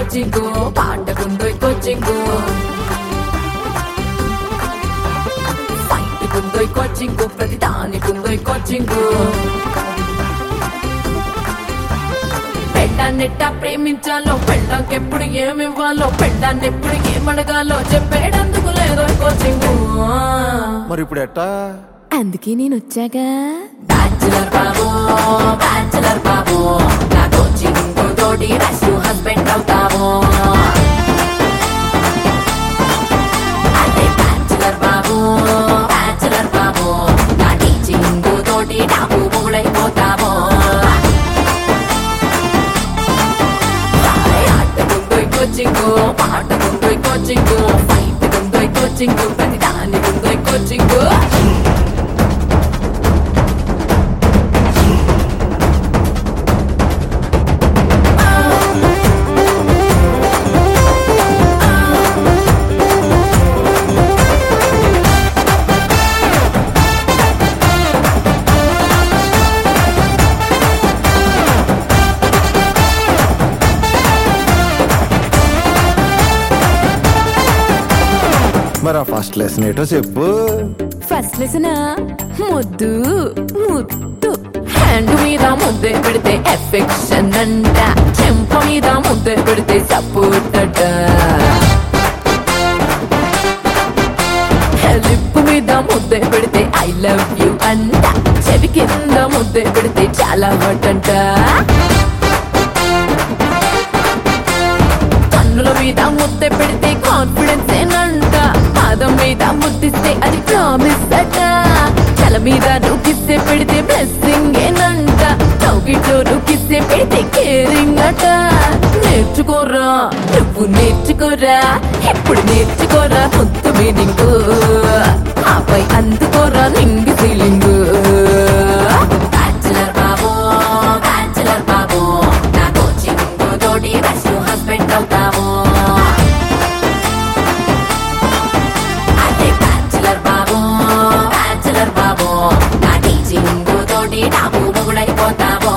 coaching పాటకుందో coaching fight కుందో coaching ప్రతి దానికుందో కోచింగ్ పెళ్ళాన్నెట్ట ప్రేమించాలో పెళ్ళాకెప్పుడు ఏమివ్వాలో పెళ్ళాన్నెప్పుడు ఏమడగాలో చెప్పేటందుకు లేదో కోచింగ్ మరి ఇప్పుడు ఎట్టా అందుకే నేను వచ్చాగా బ్యాచులర్ బాబు బ్యాచులర్ బాబు నా కోచింగ్ తోటి రష్ హస్బెండ్ అవుతాము అదే బ్యాచులర్ బాబు బ్యాచులర్ బాబు నా టీచింగ్ తోటి డాబు మొగుడైపోతాము ఆటకుందో కోచింగ్ పాటకుందో కోచింగ్ ఫైట్ కుందో కోచింగ్ ప్రతి దాని కుందో కోచింగ్ మరి ఆ ఫస్ట్ లెసన్ ఏటో చెప్పు ఫస్ట్ లెసన్ ముద్దు ముద్దు హ్యాండ్ మీద ముద్దే పెడితే ఎఫెక్షన్ అంట చెంప మీద ముద్దే పెడితే సపోర్ట్ అట లిప్ మీద ముద్దే పెడితే ఐ లవ్ యూ అంట చెవి కింద ముద్దే పెడితే చాలా హట్ అంట కన్నుల మీద ముద్దే పెడితే కాన్ఫిడెన్స్ ఏనంట పాదం మీద ముద్దిస్తే అది ప్రామిస్ అట తల మీద నువ్వు పెడితే బ్లెస్సింగ్ ఏనంట చౌకిట్లో నువ్వు పెడితే కేరింగ్ అట నేర్చుకోరా నువ్వు నేర్చుకోరా ఎప్పుడు నేర్చుకోరా ముద్దు మీనింగ్ ఆపై అందుకోరా నింగి ఫీలింగ్ బ్యాచులర్ బాబు బ్యాచులర్ బాబు నా కోచింగ్ తోటి రష్ హస్బెండ్ అవుతాము అదే బ్యాచులర్ బాబు బ్యాచులర్ బాబు నా టీచింగ్ తోటి డాబు మొగుడైపోతాము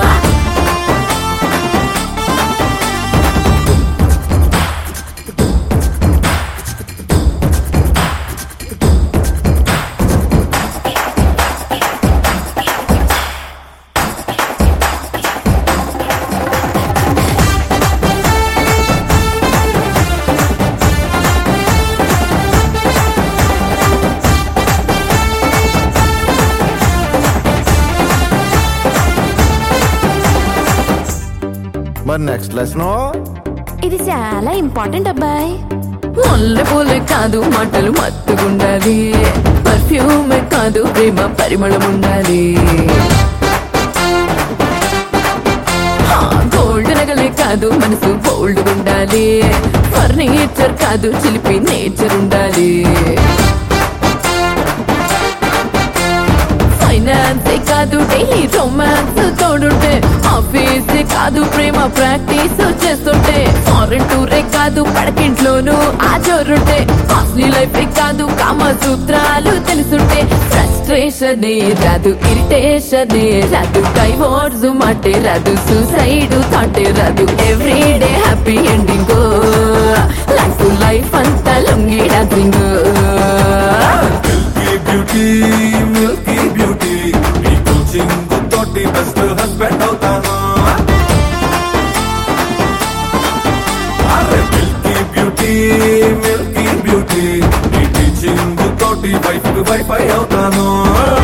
మరి నెక్స్ట్ లెసన్ ఇది చాలా ఇంపార్టెంట్ అబ్బాయి ముల్లె పూలే కాదు మాటలు మత్తుగుండాలి పర్ఫ్యూమే కాదు ప్రేమ పరిమళం ఉండాలి గోల్డ్ నగలే కాదు మనసు బోల్డ్ ఉండాలి ఫర్నిచర్ కాదు చిలిపి నేచర్ ఉండాలి ఫైనాన్స్ కాదు డైలీ రొమాన్స్ తోడుంటే ఆఫీస్ కాదు ప్రేమ ప్రాక్టీస్ చేస్తుంటే ఫారెన్ టూరే కాదు పడకింట్లోనూ ఆ జోరుంటే కాస్ట్లీ లైఫ్ కాదు కామ సూత్రాలు తెలుసుంటే ఫ్రస్ట్రేషన్ రాదు ఇరిటేషన్ రాదు డైవోర్స్ మాటే రాదు సూసైడ్ థాటే రాదు everyday happy ending life life అంతా లొంగి డాన్సింగ్ బ్యూటీ మిల్కీ బ్యూటీ ఈ కోచింగ్ తోటి బెస్ట్ హస్బెండ్ అవుతాను అరే మిల్కీ బ్యూటీ మిల్కీ బ్యూటీ ఈ టీచింగ్ తోటి వైఫ్ వైఫై అవుతాను